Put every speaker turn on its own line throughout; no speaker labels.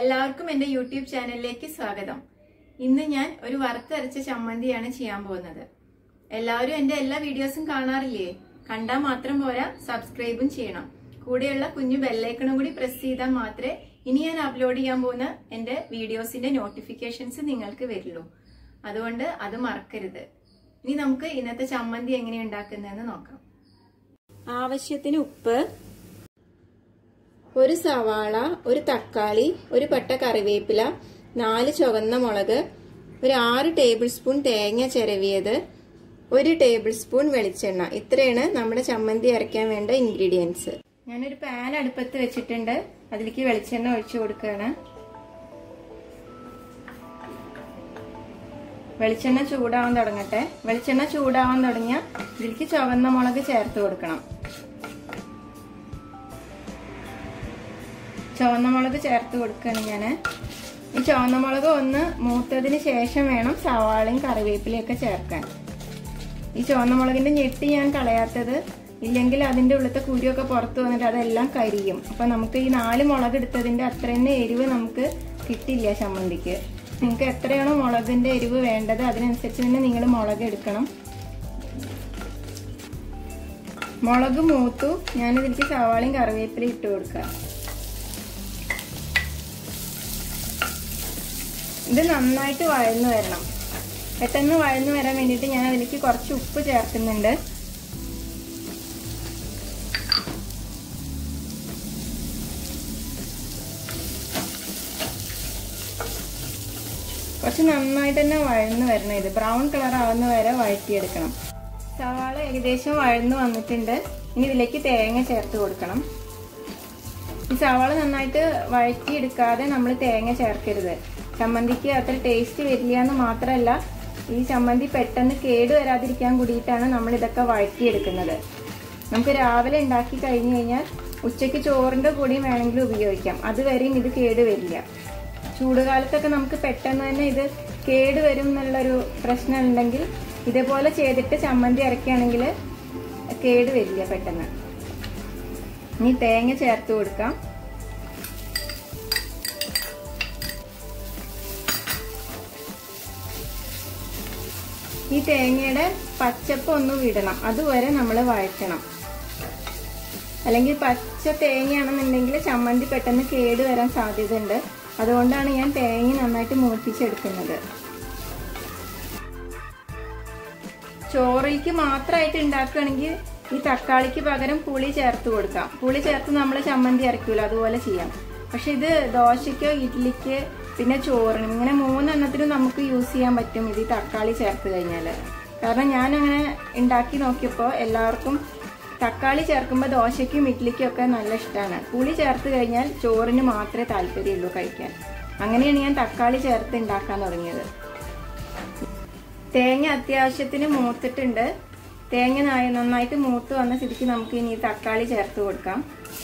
എല്ലാവർക്കും എന്റെ യൂട്യൂബ് ചാനലിലേക്ക് സ്വാഗതം ഇന്ന് ഞാൻ ഒരു വറുത്തരച്ച ചമ്മന്തിയാണ് ചെയ്യാൻ പോകുന്നത് എല്ലാവരും എന്റെ എല്ലാ വീഡിയോസും കാണാറില്ലേ കണ്ടാൽ മാത്രം പോരാ സബ്സ്ക്രൈബും ചെയ്യണം കൂടെയുള്ള കുഞ്ഞു ബെല്ലൈക്കണും കൂടി പ്രസ് ചെയ്താൽ മാത്രമേ ഇനി ഞാൻ അപ്ലോഡ് ചെയ്യാൻ പോകുന്ന എന്റെ വീഡിയോസിന്റെ നോട്ടിഫിക്കേഷൻസ് നിങ്ങൾക്ക് വരുള്ളൂ അതുകൊണ്ട് അത് മറക്കരുത് ഇനി നമുക്ക് ഇന്നത്തെ ചമ്മന്തി എങ്ങനെ ഉണ്ടാക്കുന്നതെന്ന് നോക്കാം ആവശ്യത്തിന് ഉപ്പ് ഒരു സവാള ഒരു തക്കാളി ഒരു പട്ട കറിവേപ്പില നാല് ചുവന്ന മുളക് ഒരു ആറ് ടേബിൾ സ്പൂൺ തേങ്ങ ചിരവിയത് ഒരു ടേബിൾ സ്പൂൺ വെളിച്ചെണ്ണ ഇത്രയാണ് നമ്മുടെ ചമ്മന്തി അരയ്ക്കാൻ വേണ്ട ഇൻഗ്രീഡിയൻസ് ഞാനൊരു പാൻ അടുപ്പത്ത് വെച്ചിട്ടുണ്ട് അതിലേക്ക് വെളിച്ചെണ്ണ ഒഴിച്ചു കൊടുക്കുകയാണ് വെളിച്ചെണ്ണ ചൂടാവാൻ തുടങ്ങട്ടെ വെളിച്ചെണ്ണ ചൂടാവാൻ തുടങ്ങിയ ഇതിലേക്ക് ചുവന്ന മുളക് ചേർത്ത് കൊടുക്കണം ചുവന്ന മുളക് ചേർത്ത് കൊടുക്കുകയാണ് ഞാൻ ഈ ചുവന്ന മുളക് ഒന്ന് മൂത്തതിന് ശേഷം വേണം സവാളയും കറിവേപ്പിലയും ഒക്കെ ചേർക്കാൻ ഈ ചുവന്ന മുളകിന്റെ ഞെട്ടി ഞാൻ കളയാത്തത് ഇല്ലെങ്കിൽ അതിന്റെ ഉള്ളിലത്തെ കുരുവൊക്കെ പുറത്ത് വന്നിട്ട് അതെല്ലാം കരിയും അപ്പൊ നമുക്ക് ഈ നാല് മുളക് എടുത്തതിന്റെ അത്ര തന്നെ എരിവ് നമുക്ക് കിട്ടില്ല ചമ്മന്തിക്ക് നിങ്ങൾക്ക് എത്രയാണോ മുളകിന്റെ എരിവ് വേണ്ടത് അതിനനുസരിച്ച് തന്നെ നിങ്ങൾ മുളക് എടുക്കണം മുളക് മൂത്തു ഞാനിതിലേക്ക് സവാളയും കറിവേപ്പിലയും ഇട്ട് കൊടുക്കാം ഇത് നന്നായിട്ട് വഴന്നു വരണം പെട്ടെന്ന് വഴന്നു വരാൻ വേണ്ടിയിട്ട് ഞാൻ അതിലേക്ക് കുറച്ച് ഉപ്പ് ചേർക്കുന്നുണ്ട് കുറച്ച് നന്നായിട്ട് തന്നെ വഴന്നു വരണം ഇത് ബ്രൗൺ കളർ ആവുന്ന വരെ വഴറ്റിയെടുക്കണം സവാള ഏകദേശം വഴന്നു വന്നിട്ടുണ്ട് ഇനി ഇതിലേക്ക് തേങ്ങ ചേർത്ത് കൊടുക്കണം ഈ സവാള നന്നായിട്ട് വഴറ്റിയെടുക്കാതെ നമ്മൾ തേങ്ങ ചേർക്കരുത് ചമ്മന്തിക്ക് അത്ര ടേസ്റ്റ് വരില്ല എന്ന് മാത്രമല്ല ഈ ചമ്മന്തി പെട്ടെന്ന് കേട് വരാതിരിക്കാൻ കൂടിയിട്ടാണ് നമ്മൾ ഇതൊക്കെ വഴറ്റിയെടുക്കുന്നത് നമുക്ക് രാവിലെ ഉണ്ടാക്കി കഴിഞ്ഞു കഴിഞ്ഞാൽ ഉച്ചയ്ക്ക് ചോറിൻ്റെ കൂടിയും വേണമെങ്കിൽ ഉപയോഗിക്കാം അതുവരെയും ഇത് കേട് വരില്ല ചൂടുകാലത്തൊക്കെ നമുക്ക് പെട്ടെന്ന് തന്നെ ഇത് കേട് വരും എന്നുള്ളൊരു പ്രശ്നം ഉണ്ടെങ്കിൽ ഇതേപോലെ ചെയ്തിട്ട് ചമ്മന്തി അരക്കുകയാണെങ്കിൽ കേട് വരില്ല പെട്ടെന്ന് ഇനി തേങ്ങ ചേർത്ത് കൊടുക്കാം ഈ തേങ്ങയുടെ പച്ചപ്പ് ഒന്ന് വിടണം അതുവരെ നമ്മൾ വഴറ്റണം അല്ലെങ്കിൽ പച്ച തേങ്ങയാണെന്നുണ്ടെങ്കിൽ ചമ്മന്തി പെട്ടെന്ന് കേട് വരാൻ സാധ്യതയുണ്ട് അതുകൊണ്ടാണ് ഞാൻ തേങ്ങ നന്നായിട്ട് മൂപ്പിച്ചെടുക്കുന്നത് ചോറിലേക്ക് മാത്രമായിട്ട് ഉണ്ടാക്കുകയാണെങ്കിൽ ഈ തക്കാളിക്ക് പകരം പുളി ചേർത്ത് കൊടുക്കാം പുളി ചേർത്ത് നമ്മൾ ചമ്മന്തി അരയ്ക്കൂല അതുപോലെ ചെയ്യാം പക്ഷെ ഇത് ദോശയ്ക്കോ ഇഡ്ഡലിക്ക് പിന്നെ ചോറിനും ഇങ്ങനെ മൂന്നെണ്ണത്തിനും നമുക്ക് യൂസ് ചെയ്യാൻ പറ്റും ഇത് ഈ തക്കാളി ചേർത്ത് കഴിഞ്ഞാൽ കാരണം ഞാൻ അങ്ങനെ ഉണ്ടാക്കി നോക്കിയപ്പോൾ എല്ലാവർക്കും തക്കാളി ചേർക്കുമ്പോൾ ദോശയ്ക്കും ഇഡ്ഡലിക്കും ഒക്കെ നല്ല ഇഷ്ടമാണ് പുളി ചേർത്ത് കഴിഞ്ഞാൽ ചോറിന് മാത്രമേ താല്പര്യമുള്ളൂ കഴിക്കാൻ അങ്ങനെയാണ് ഞാൻ തക്കാളി ചേർത്ത് ഉണ്ടാക്കാൻ തുടങ്ങിയത് തേങ്ങ അത്യാവശ്യത്തിന് മൂത്തിട്ടുണ്ട് തേങ്ങ നന്നായിട്ട് മൂത്ത് വന്ന സ്ഥിതിക്ക് നമുക്ക് ഇനി തക്കാളി ചേർത്ത് കൊടുക്കാം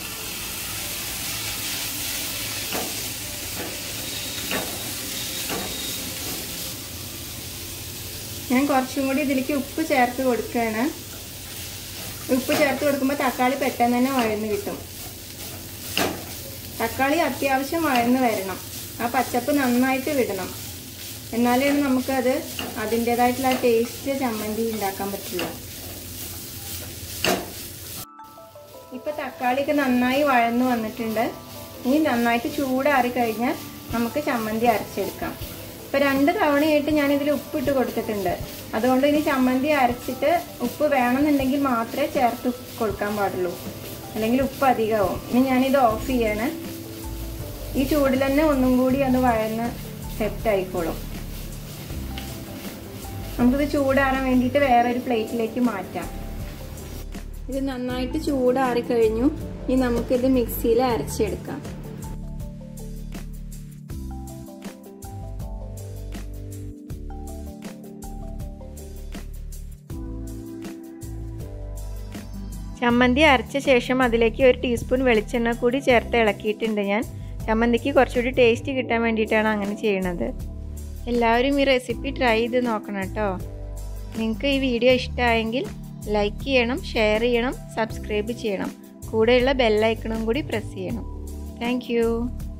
ഞാൻ കുറച്ചും കൂടി ഇതിലേക്ക് ഉപ്പ് ചേർത്ത് കൊടുക്കുകയാണ് ഉപ്പ് ചേർത്ത് കൊടുക്കുമ്പോൾ തക്കാളി പെട്ടെന്ന് തന്നെ വഴന്ന് കിട്ടും തക്കാളി അത്യാവശ്യം വഴന്ന് വരണം ആ പച്ചപ്പ് നന്നായിട്ട് വിടണം എന്നാലേ നമുക്കത് അതിൻ്റെതായിട്ടുള്ള ടേസ്റ്റ് ചമ്മന്തി ഉണ്ടാക്കാൻ പറ്റില്ല ഇപ്പൊ തക്കാളിയൊക്കെ നന്നായി വഴന്നു വന്നിട്ടുണ്ട് ഇനി നന്നായിട്ട് ചൂടാറി കഴിഞ്ഞാൽ നമുക്ക് ചമ്മന്തി അരച്ചെടുക്കാം ഇപ്പൊ രണ്ട് തവണയായിട്ട് ഞാൻ ഇതിൽ ഉപ്പിട്ട് കൊടുത്തിട്ടുണ്ട് അതുകൊണ്ട് ഇനി ചമ്മന്തി അരച്ചിട്ട് ഉപ്പ് വേണമെന്നുണ്ടെങ്കിൽ മാത്രമേ ചേർത്ത് കൊടുക്കാൻ പാടുള്ളൂ അല്ലെങ്കിൽ ഉപ്പ് അധികമാവും ഇനി ഞാനിത് ഓഫ് ചെയ്യാണ് ഈ ചൂടിൽ തന്നെ ഒന്നും കൂടി അത് വഴന്ന് സെറ്റ് ആയിക്കോളും നമുക്കിത് ചൂടാറാൻ വേണ്ടിയിട്ട് വേറൊരു പ്ലേറ്റിലേക്ക് മാറ്റാം ഇത് നന്നായിട്ട് ചൂടാറി കഴിഞ്ഞു ഇനി നമുക്കിത് മിക്സിയിൽ അരച്ചെടുക്കാം ചമ്മന്തി അരച്ച ശേഷം അതിലേക്ക് ഒരു ടീസ്പൂൺ വെളിച്ചെണ്ണ കൂടി ചേർത്ത് ഇളക്കിയിട്ടുണ്ട് ഞാൻ ചമ്മന്തിക്ക് കുറച്ചുകൂടി ടേസ്റ്റ് കിട്ടാൻ വേണ്ടിയിട്ടാണ് അങ്ങനെ ചെയ്യണത് എല്ലാവരും ഈ റെസിപ്പി ട്രൈ ചെയ്ത് നോക്കണം കേട്ടോ നിങ്ങൾക്ക് ഈ വീഡിയോ ഇഷ്ടമായെങ്കിൽ ലൈക്ക് ചെയ്യണം ഷെയർ ചെയ്യണം സബ്സ്ക്രൈബ് ചെയ്യണം കൂടെയുള്ള ബെല്ലൈക്കണും കൂടി പ്രസ് ചെയ്യണം താങ്ക്